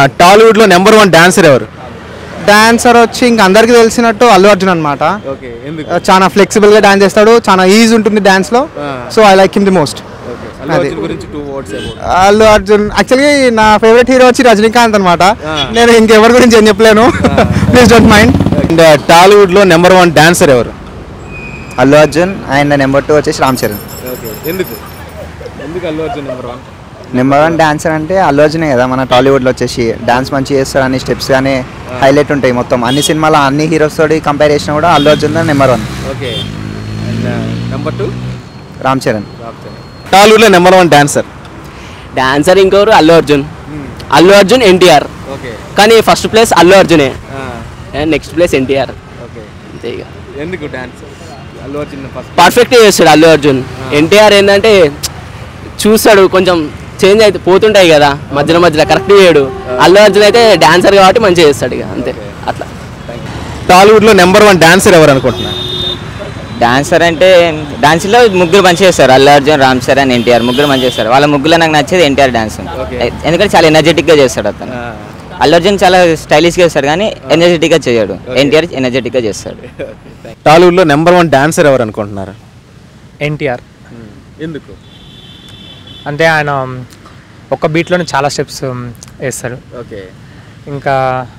టాలీవుడ్లో number one dancer ఎవరు dancer వచ్చి ఇంక అందరికీ తెలిసినట్టు అల్లు అర్జున్ అనమాట ఓకే ఎందుకు చాలా ఫ్లెక్సిబుల్గా డాన్స్ చేస్తాడు చాలా ఈజీ ఉంటుంది డాన్స్లో so I like him the most Allu Arjun గురించి టూ వర్డ్స్ అల్లు అర్జున్ యాక్చువల్గా నా ఫేవరెట్ హీరో వచ్చి రజనీకాంత్ అనమాట నేను ఇంకెవరి గురించి ఏం చెప్పలేను ప్లీజ్ డోంట్ మైండ్ అండ్ టాలీవుడ్లో నెంబర్ వన్ డాన్సర్ ఎవరు Allu Arjun and number two వచ్చేసి రామ్ చరణ్ ఓకే ఎందుకు ఎందుకు Allu Arjun number one number one dancer అంటే అల్లు అర్జునే కదా మన టాలీవుడ్లో వచ్చేసి డాన్స్ మంచిగా చేస్తాడు అన్ని స్టెప్స్ కానీ హైలైట్ ఉంటాయి మొత్తం అన్ని సినిమాలో అన్ని హీరోస్ తోటి కంపేర్ చేసినా కూడా Allu Arjun number one okay and number two Ram Charan టాలీవుడ్లో నెంబర్ వన్ డాన్సర్ డాన్సర్ ఇంకోరు అల్లు అర్జున్ అల్లు అర్జున్ ఎన్టీఆర్ ఓకే కానీ ఫస్ట్ ప్లేస్ అల్లు అర్జునే నెక్స్ట్ ప్లేస్ ఎన్టీఆర్ ఓకే అంతే ఇక ఎందుకు dance Allu Arjun first perfect చేస్తాడు అల్లు అర్జున్ ఎన్టీఆర్ ఏంటంటే చూస్తాడు కొంచెం చేంజ్ అయితే పోతుంటాయి కదా మధ్యలో మధ్యలో కరెక్ట్ చేయడు అల్లు అర్జున్ అయితే డాన్సర్ కాబట్టి మంచిగా చేస్తాడు ఇక అంతే అట్లా టాలీవుడ్లో నెంబర్ వన్ డాన్సర్ ఎవరు అనుకుంటున్నారు డాన్సర్ అంటే డాన్స్లో ముగ్గురు మంచిగా చేస్తారు అల్లు అర్జున్ రామ్ చరణ్ ఎన్టీఆర్ ముగ్గురు మంచిగా చేస్తారు వాళ్ళ ముగ్గురు నాకు నచ్చేది ఎన్టీఆర్ డాన్స్ ఎందుకంటే చాలా ఎనర్జెటిక్గా చేస్తాడు అతను అల్లు అర్జున్ చాలా స్టైలిష్గా చేస్తాడు కానీ ఎనర్జెటిక్గా చేయడు ఎన్టీఆర్ ఎనర్జెటిక్గా చేస్తాడు టాలీవుడ్లో నెంబర్ వన్ డాన్సర్ ఎవరు అనుకుంటున్నారు ఎన్టీఆర్ ఎందుకు అంటే ఆయన ఒక బీట్లోనే చాలా స్టెప్స్ వేస్తాడు ఓకే ఇంకా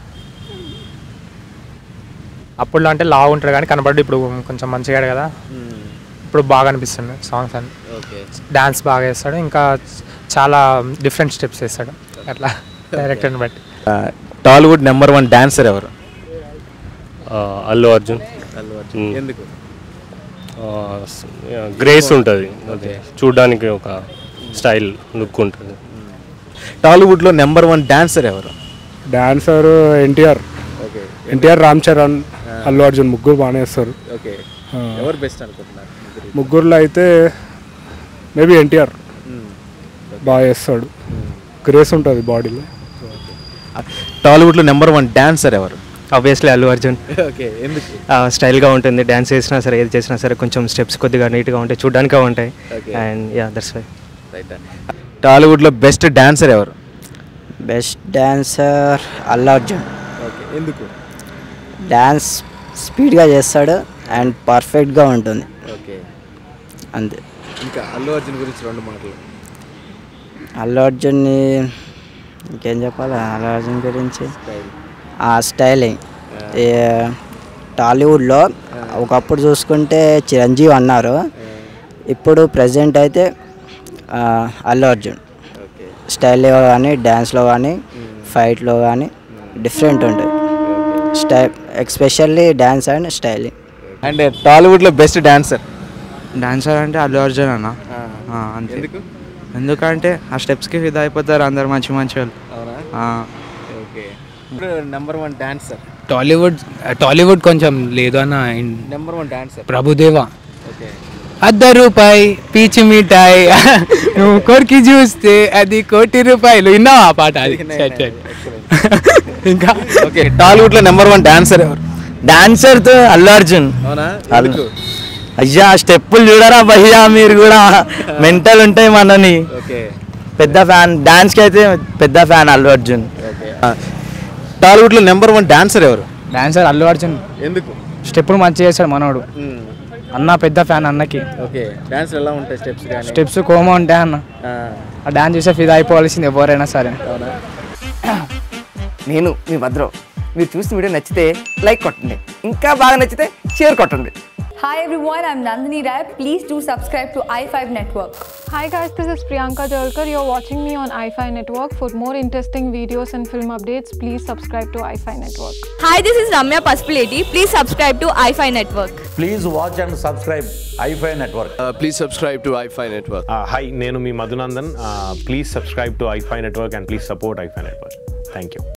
అప్పుడులో అంటే లావు ఉంటాడు కానీ కనబడి ఇప్పుడు కొంచెం మంచిగా కదా ఇప్పుడు బాగా అనిపిస్తుంది సాంగ్స్ అని ఓకే డాన్స్ బాగా వేస్తాడు ఇంకా చాలా డిఫరెంట్ స్టెప్స్ వేస్తాడు అట్లా డైరెక్టర్ని బట్టి టాలీవుడ్ నెంబర్ వన్ డాన్సర్ ఎవరు అల్లు అర్జున్ అల్లు అర్జున్ మ్మ్. ఎందుకు గ్రేస్ ఉంటుంది అదే చూడడానికి ఒక స్టైల్ లుక్ ఉంటుంది టాలీవుడ్లో నెంబర్ వన్ డాన్సర్ ఎవరు డాన్సర్ ఎన్టీఆర్ ఓకే ఎన్టీఆర్ రామ్ చరణ్ అల్లు అర్జున్ ముగ్గురు బాగానే వేస్తారు ఓకే ఎవరు బెస్ట్ అనుకుంటున్నారు ముగ్గురు? ముగ్గురులో అయితే మేబీ ఎన్టీఆర్ బాగా చేస్తాడు గ్రేస్ ఉంటుంది బాడీలో టాలీవుడ్లో నెంబర్ వన్ డాన్సర్ ఎవరు ఆబ్వియస్లీ అల్లు అర్జున్ ఓకే ఎందుకు స్టైల్గా ఉంటుంది డ్యాన్స్ చేసినా సరే ఏది చేసినా సరే కొంచెం స్టెప్స్ కొద్దిగా నీట్గా ఉంటాయి చూడడానికి ఉంటాయి Okay. And yeah that's why right టాలీవుడ్లో బెస్ట్ డాన్సర్ ఎవరు best dancer Allu Arjun okay ఎందుకు డ్యాన్స్ స్పీడ్గా చేస్తాడు అండ్ పర్ఫెక్ట్గా ఉంటుంది ఓకే అంతే ఇంకా అల్లు అర్జున్ గురించి రెండు మాటలు అల్లు అర్జున్ని ఇంకేం చెప్పాలి అల్లు అర్జున్ గురించి ఆ స్టైలింగ్ ఈ టాలీవుడ్లో ఒకప్పుడు చూసుకుంటే చిరంజీవి అన్నారు ఇప్పుడు ప్రజెంట్ అయితే ఆ, అల్లు అర్జున్ స్టైల్లో కానీ డ్యాన్స్లో కానీ ఫైట్లో కానీ డిఫరెంట్ ఉంటుంది స్టై especially dance and styling and టాలీవుడ్లో బెస్ట్ డాన్సర్ డాన్సర్ అంటే అల్లు అర్జున్ అన్న ఆ, అంతే ఎందుకు ఎందుకంటే ఆ స్టెప్స్కి ఫిదా అయిపోతారు అందరు మంచి మంచి వాళ్ళు అవునా ఆ. ఓకే ఇప్పుడు number one dancer Tollywood Tollywood కొంచెం లేదు అన్న number one dancer Prabhudeva okay అర్ధ రూపాయి పీచి మిఠాయి నువ్వు కొరికి చూస్తే అది కోటి రూపాయలు విన్నావా ఆ పాట అది సెట్ సెట్. ఇంకా ఓకే టాలీవుడ్లో నెంబర్ వన్ డాన్సర్ ఎవరు డాన్సర్తో అల్లు అర్జున్ అవునా అల్లు- ఎందుకు అయ్యా స్టెప్పులు చూడరా భయ్యా మీరు కూడా మెంటల్ ఉంటాయి మనని ఓకే పెద్ద ఫ్యాన్ డాన్స్కి అయితే పెద్ద ఫ్యాన్ అల్లు అర్జున్ ఓకే టాలీవుడ్లో నెంబర్ వన్ డాన్సర్ ఎవరు డాన్సర్ అల్లు అర్జున్ ఎందుకు స్టెప్పులు మంచిగా చేస్తాడు మనోడు అన్న పెద్ద ఫ్యాన్ అన్నకి ఓకే డాన్స్ ఎలా ఉంటాయి స్టెప్స్ కానీ స్టెప్స్ కోమా ఉంటాయి అన్న ఆ, ఆ డాన్స్ చూస్తే ఫిదా అయిపోవాల్సింది ఎవరైనా సరే అవునా నేను మీ భద్రం మీరు చూసిన వీడియో నచ్చితే లైక్ కొట్టండి ఇంకా బాగా నచ్చితే షేర్ కొట్టండి Hi everyone, I'm Nandini Rai. Please do subscribe to i5 Network. Hi guys, this is Priyanka Jalkar. You're watching me on iFi Network. For more interesting videos and film updates, please subscribe to iFi Network. Hi, this is Ramya Paspaleti. Please subscribe to i5 Network. Please watch and subscribe iFi Network. Please subscribe to iFi network hi నేను మీ Madhunandan please subscribe to iFi network and please support iFi network thank you